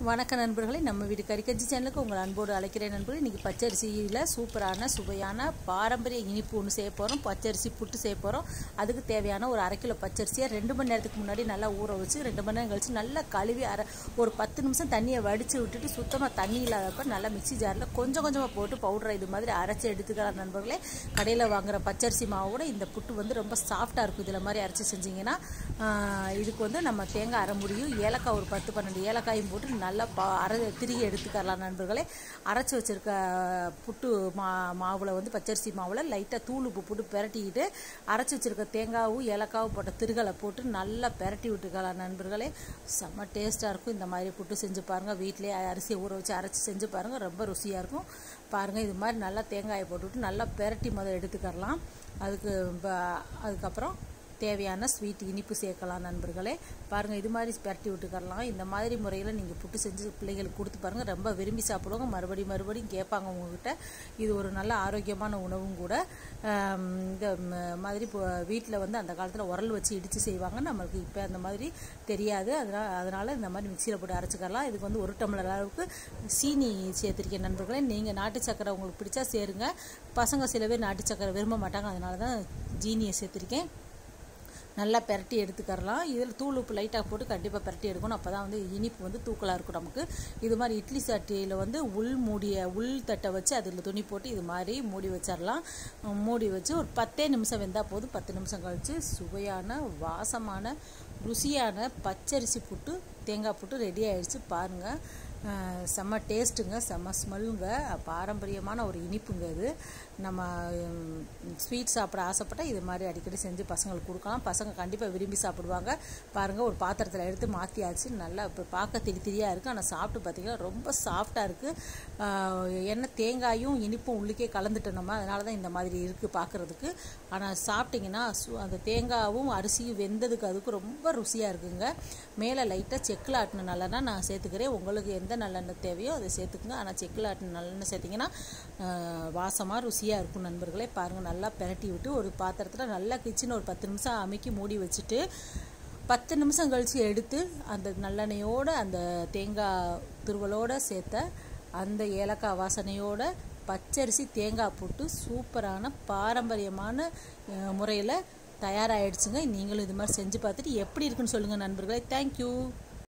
வணக்க நண்பர்களே நம்ம வீடு கறிக்கஞ்சி சேனலுக்கு உங்கள் அன்போடு அழைக்கிறேன் நண்பர்களே இன்றைக்கி பச்சரிசியில் சூப்பரான சுவையான பாரம்பரிய இனிப்பு ஒன்று செய்ய போகிறோம் பச்சரிசி புட்டு செய்ய போகிறோம் அதுக்கு தேவையான ஒரு அரை கிலோ பச்சரிசியை ரெண்டு மணி நேரத்துக்கு முன்னாடி நல்லா ஊற வச்சு ரெண்டு மணி நேரம் கழிச்சு நல்லா கழுவி அரை ஒரு பத்து நிமிஷம் தண்ணியை வடித்து விட்டுட்டு சுத்தமாக தண்ணி இல்லாதப்ப நல்லா மிக்சி ஜாரில் கொஞ்சம் கொஞ்சமாக போட்டு பவுடரை இது மாதிரி அரைச்சி எடுத்துக்கலாம் நண்பர்களே கடையில் வாங்குகிற பச்சரிசி மாவோட இந்த புட்டு வந்து ரொம்ப சாஃப்டாக இருக்கும் இதில் மாதிரி அரைச்சி செஞ்சிங்கன்னா இதுக்கு வந்து நம்ம தேங்காய் அரை முடியும் ஏலக்காய் ஒரு பத்து பன்னெண்டு ஏலக்காயும் போட்டு நல்லா பா அரை திருகி எடுத்துக்கலாம் நண்பர்களே அரைச்சி வச்சுருக்க புட்டு மா மாவில் வந்து பச்சரிசி மாவில் லைட்டாக தூள் உப்பு போட்டு பிரட்டிக்கிட்டு அரைச்சி வச்சுருக்க தேங்காவும் ஏலக்காவும் போட்ட திருகலை போட்டு நல்லா பிரட்டி விட்டுக்கலாம் நண்பர்களே செம்ம டேஸ்ட்டாக இருக்கும் இந்த மாதிரி புட்டு செஞ்சு பாருங்கள் வீட்டிலே அரிசியை ஊற வச்சு அரைச்சி செஞ்சு பாருங்கள் ரொம்ப ருசியாக இருக்கும் பாருங்கள் இது மாதிரி நல்லா தேங்காயை போட்டுவிட்டு நல்லா பிரட்டி முதல் எடுத்துக்கலாம் அதுக்கு அதுக்கப்புறம் தேவையான ஸ்வீட் இனிப்பு சேர்க்கலாம் நண்பர்களே பாருங்கள் இது மாதிரி பரட்டி விட்டுக்கரலாம் இந்த மாதிரி முறையில் நீங்கள் புட்டு செஞ்சு பிள்ளைகளுக்கு கொடுத்து பாருங்கள் ரொம்ப விரும்பி சாப்பிடுவாங்க மறுபடியும் மறுபடியும் கேட்பாங்க உங்ககிட்ட இது ஒரு நல்ல ஆரோக்கியமான உணவும் கூட இந்த மாதிரி வீட்டில் வந்து அந்த காலத்தில் உரல் வச்சு இடித்து செய்வாங்க நம்மளுக்கு இப்போ அந்த மாதிரி தெரியாது அதனால் அதனால் இந்த மாதிரி மிக்சியில் போட்டு அரைச்சிக்கலாம் இதுக்கு வந்து ஒரு டம்ளர் அளவுக்கு சீனி சேர்த்துருக்கேன் நண்பர்களே நீங்கள் நாட்டு சக்கரை உங்களுக்கு பிடிச்சா சேருங்க பசங்க சில பேர் நாட்டு சக்கரை விரும்ப மாட்டாங்க அதனால தான் ஜீனியை சேர்த்துருக்கேன் நல்லா பெரட்டி எடுத்துக்கரலாம் இதில் தூள் உப்பு லைட்டாக போட்டு கண்டிப்பாக பெரட்டி எடுக்கணும் அப்போ தான் வந்து இனிப்பு வந்து தூக்கலாக இருக்கும் நமக்கு இது மாதிரி இட்லி சட்டியில் வந்து உள் மூடிய உள் தட்டை வச்சு அதில் துணி போட்டு இது மாதிரி மூடி வச்சிடலாம் மூடி வச்சு ஒரு பத்தே நிமிஷம் வெந்தால் போதும் பத்து நிமிஷம் கழித்து சுவையான வாசமான ருசியான பச்சரிசி புட்டு தேங்காய் புட்டு ரெடி ஆகிடுச்சு பாருங்கள் செம்ம டேஸ்ட்டுங்க செம்ம ஸ்மெல்லுங்க பாரம்பரியமான ஒரு இனிப்புங்க இது நம்ம ஸ்வீட் சாப்பிட ஆசைப்பட்டால் இது மாதிரி அடிக்கடி செஞ்சு பசங்களுக்கு கொடுக்கலாம் பசங்க கண்டிப்பாக விரும்பி சாப்பிடுவாங்க பாருங்கள் ஒரு பாத்திரத்தில் எடுத்து மாற்றியாச்சு நல்லா இப்போ பார்க்க திரி திரியாக இருக்குது ஆனால் சாப்பிட்டு பார்த்திங்கன்னா ரொம்ப சாஃப்டாக இருக்குது என்ன தேங்காயும் இனிப்பும் உள்ளுக்கே கலந்துட்டோம் நம்ம அதனால தான் இந்த மாதிரி இருக்குது பார்க்குறதுக்கு ஆனால் சாப்பிட்டிங்கன்னா அந்த தேங்காயும் அரிசியும் வெந்ததுக்கு அதுக்கு ரொம்ப ருசியாக இருக்குங்க மேலே லைட்டாக செக்கில் ஆட்டின நல்லெண்ணெய் நான் சேர்த்துக்கிறேன் உங்களுக்கு எந்த நல்லெண்ணெய் தேவையோ அதை சேர்த்துக்குங்க ஆனால் செக்கில் ஆட்டின நல்லெண்ணெய் சேர்த்திங்கன்னா வாசமாக ருசியாக இருக்கும் நண்பர்களே பாருங்கள் நல்லா பெரட்டி விட்டு ஒரு பாத்திரத்தில் நல்லா கிச்சன் ஒரு பத்து நிமிஷம் அமைக்கி மூடி வச்சுட்டு பத்து நிமிஷம் கழித்து எடுத்து அந்த நல்லெண்ணெயோடு அந்த தேங்காய் துருவலோடு சேர்த்த அந்த ஏலக்காய் வாசனையோட பச்சரிசி தேங்காய் போட்டு சூப்பரான பாரம்பரியமான முறையில் தயாராகிடுச்சுங்க நீங்களும் இது மாதிரி செஞ்சு பார்த்துட்டு எப்படி இருக்குன்னு சொல்லுங்கள் நண்பர்களே தேங்க்யூ